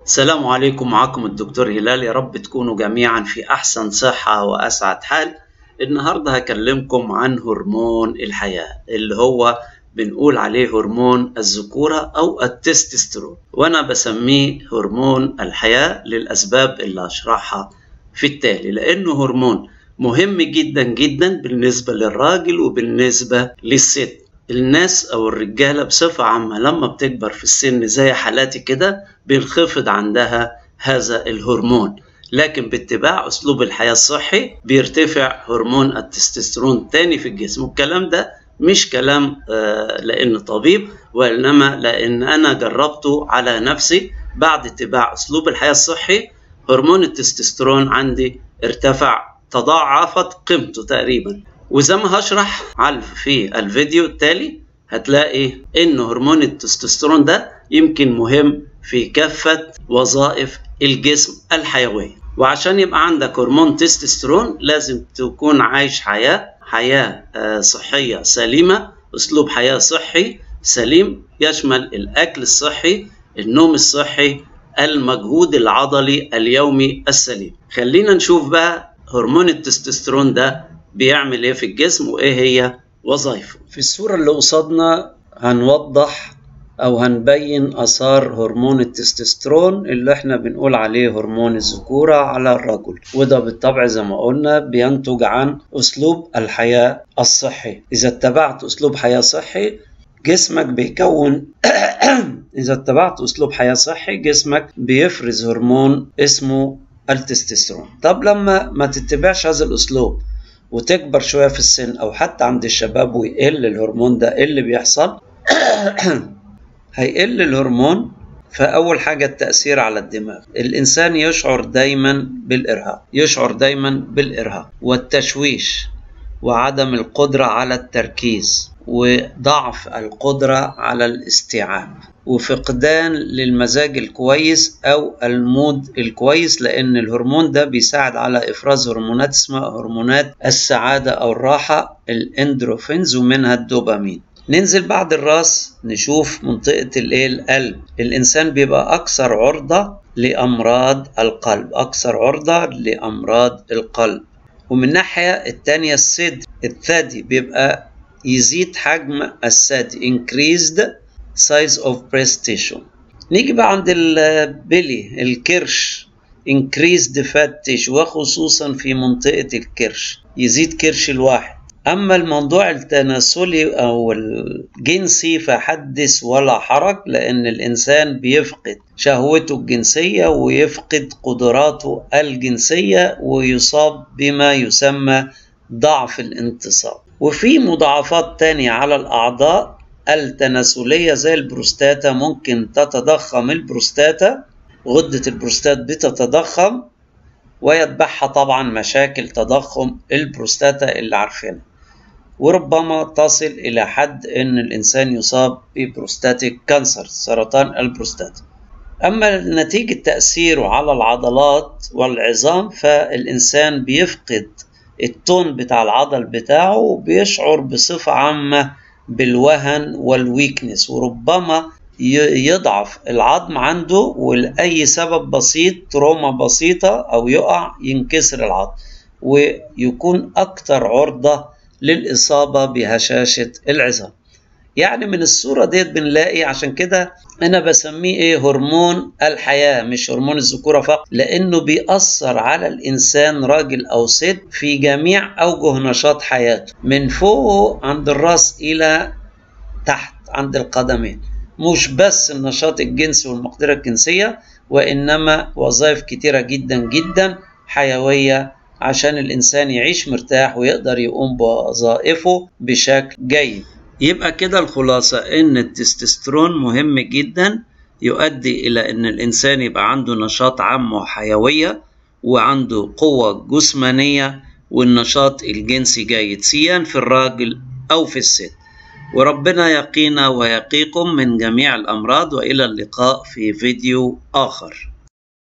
السلام عليكم معكم الدكتور هلال يا رب تكونوا جميعا في أحسن صحة وأسعد حال النهاردة هكلمكم عن هرمون الحياة اللي هو بنقول عليه هرمون الذكورة أو التستوستيرون وأنا بسميه هرمون الحياة للأسباب اللي هشرحها في التالي لأنه هرمون مهم جدا جدا بالنسبة للراجل وبالنسبة للست الناس او الرجاله بصفه عامه لما بتكبر في السن زي حالاتي كده بينخفض عندها هذا الهرمون لكن باتباع اسلوب الحياه الصحي بيرتفع هرمون التستوستيرون تاني في الجسم والكلام ده مش كلام آه لان طبيب وانما لان انا جربته على نفسي بعد اتباع اسلوب الحياه الصحي هرمون التستوستيرون عندي ارتفع تضاعفت قيمته تقريبا وزي ما هشرح في الفيديو التالي هتلاقي ان هرمون التستوستيرون ده يمكن مهم في كافة وظائف الجسم الحيوية وعشان يبقى عندك هرمون تستوستيرون لازم تكون عايش حياة حياة صحية سليمة اسلوب حياة صحي سليم يشمل الاكل الصحي النوم الصحي المجهود العضلي اليومي السليم خلينا نشوف بقى هرمون التستوستيرون ده بيعمل ايه في الجسم وايه هي وظائفه في الصورة اللي قصادنا هنوضح او هنبين اثار هرمون التستوستيرون اللي احنا بنقول عليه هرمون الذكورة على الرجل وده بالطبع زي ما قلنا بينتج عن اسلوب الحياة الصحي اذا اتبعت اسلوب حياة صحي جسمك بيكون اذا اتبعت اسلوب حياة صحي جسمك بيفرز هرمون اسمه التستوستيرون طب لما ما تتبعش هذا الاسلوب وتكبر شوية في السن أو حتى عند الشباب ويقل الهرمون ده إيه اللي بيحصل؟ هيقل الهرمون فأول حاجة التأثير على الدماغ الإنسان يشعر دايما بالإرهاق يشعر دايما بالإرهاق والتشويش وعدم القدرة على التركيز وضعف القدرة على الاستيعاب وفقدان للمزاج الكويس او المود الكويس لان الهرمون ده بيساعد على افراز هرمونات اسمها هرمونات السعاده او الراحه الاندروفينز ومنها الدوبامين ننزل بعد الراس نشوف منطقه الايه القلب الانسان بيبقى اكثر عرضه لامراض القلب اكثر عرضه لامراض القلب ومن الناحيه الثانيه الصدر الثدي بيبقى يزيد حجم الثدي increased size of breast tissue نيجي بقى عند البلي الكرش increased fat tissue وخصوصا في منطقة الكرش يزيد كرش الواحد أما الموضوع التناسلي أو الجنسي فحدث ولا حرج لأن الإنسان بيفقد شهوته الجنسية ويفقد قدراته الجنسية ويصاب بما يسمى ضعف الانتصاب وفي مضاعفات تانية على الأعضاء التناسلية زي البروستاتا ممكن تتضخم البروستاتا غدة البروستات بتتضخم ويتبعها طبعا مشاكل تضخم البروستاتا اللي عارفينها وربما تصل إلى حد أن الإنسان يصاب ببروستاتيك كانسر سرطان البروستاتا أما نتيجة تأثيره على العضلات والعظام فالإنسان بيفقد التون بتاع العضل بتاعه وبيشعر بصفة عامة بالوهن والويكنس وربما يضعف العظم عنده ولأي سبب بسيط تروما بسيطة أو يقع ينكسر العظم ويكون أكثر عرضة للإصابة بهشاشة العظام يعني من الصورة ديت بنلاقي عشان كده أنا بسميه إيه هرمون الحياة مش هرمون الذكورة فقط لأنه بيأثر على الإنسان راجل أو ست في جميع أوجه نشاط حياته من فوق عند الرأس إلى تحت عند القدمين مش بس النشاط الجنسي والمقدرة الجنسية وإنما وظائف كتيرة جدا جدا حيوية عشان الإنسان يعيش مرتاح ويقدر يقوم بوظائفه بشكل جيد يبقى كده الخلاصة إن التستوستيرون مهم جدا يؤدي إلى إن الإنسان يبقى عنده نشاط عام وحيوية وعنده قوة جسمانية والنشاط الجنسي جيد سيان في الراجل أو في الست وربنا يقينا ويقيكم من جميع الأمراض وإلى اللقاء في فيديو آخر